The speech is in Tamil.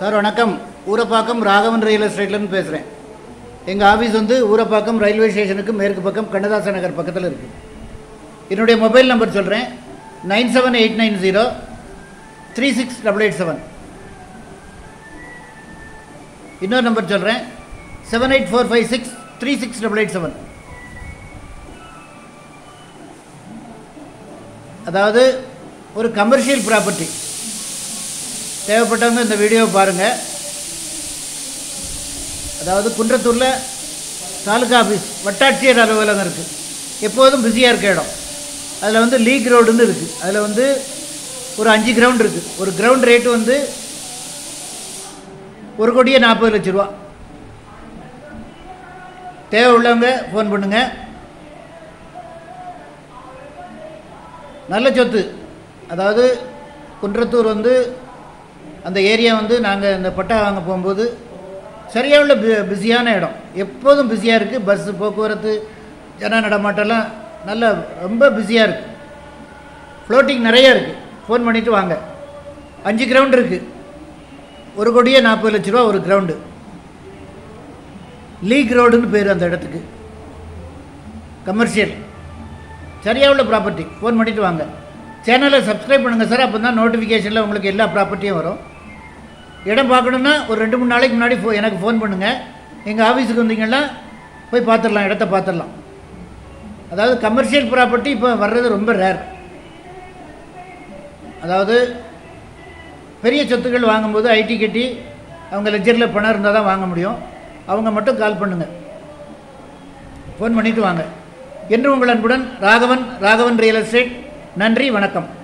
சார் வணக்கம் ஊரப்பாக்கம் ராகவன் ரியல் எஸ்டேட்லேருந்து பேசுகிறேன் எங்கள் ஆஃபீஸ் வந்து ஊரப்பாக்கம் ரயில்வே ஸ்டேஷனுக்கு மேற்கு பக்கம் கண்ணதாசன் நகர் பக்கத்தில் இருக்குது என்னுடைய மொபைல் நம்பர் சொல்கிறேன் nine seven eight nine zero three six double eight seven இன்னொரு நம்பர் சொல்கிறேன் seven eight four five six three six double eight seven அதாவது ஒரு கமர்ஷியல் ப்ராப்பர்ட்டி தேவைப்பட்டவங்க இந்த வீடியோவை பாருங்கள் அதாவது குன்றத்தூரில் தாலுகா ஆஃபீஸ் வட்டாட்சியர் அலுவலகம் இருக்குது எப்போதும் பிஸியாக இருக்க இடம் அதில் வந்து லீக் ரோடுன்னு இருக்குது அதில் வந்து ஒரு அஞ்சு கிரவுண்ட் இருக்குது ஒரு கிரவுண்ட் ரேட்டு வந்து ஒரு கோடியே நாற்பது லட்ச ரூபா தேவை உள்ளவங்க ஃபோன் பண்ணுங்கள் நல்ல சொத்து அதாவது குன்றத்தூர் வந்து அந்த ஏரியா வந்து நாங்கள் இந்த பட்டா வாங்க போகும்போது சரியாக உள்ள பி பிஸியான இடம் எப்போதும் பிஸியாக இருக்குது பஸ்ஸு போக்குவரத்து ஜன நடமாட்டம்லாம் நல்ல ரொம்ப பிஸியாக இருக்குது ஃப்ளோட்டிங் நிறையா இருக்குது ஃபோன் பண்ணிவிட்டு வாங்க அஞ்சு கிரவுண்ட் இருக்குது ஒரு கோடியே நாற்பது லட்ச ரூபா ஒரு கிரவுண்டு லீக் ரோடுன்னு பேர் அந்த இடத்துக்கு கமர்ஷியல் சரியாக உள்ள ப்ராப்பர்ட்டி ஃபோன் பண்ணிவிட்டு வாங்க சேனலை சப்ஸ்கிரைப் பண்ணுங்கள் சார் அப்போ தான் நோட்டிஃபிகேஷனில் உங்களுக்கு எல்லா ப்ராப்பர்ட்டியும் வரும் இடம் பார்க்கணுன்னா ஒரு ரெண்டு மூணு நாளைக்கு முன்னாடி ஃபோ எனக்கு ஃபோன் பண்ணுங்கள் எங்கள் ஆஃபீஸுக்கு வந்தீங்கன்னா போய் பார்த்துடலாம் இடத்த பார்த்துடலாம் அதாவது கமர்ஷியல் ப்ராப்பர்ட்டி இப்போ வர்றது ரொம்ப ரேர் அதாவது பெரிய சொத்துக்கள் வாங்கும்போது ஐடி கட்டி அவங்க லெஜரில் பணம் இருந்தால் தான் வாங்க முடியும் அவங்க மட்டும் கால் பண்ணுங்கள் ஃபோன் பண்ணிவிட்டு வாங்க என்று உங்கள் அன்புடன் ராகவன் ராகவன் ரியல் எஸ்டேட் நன்றி வணக்கம்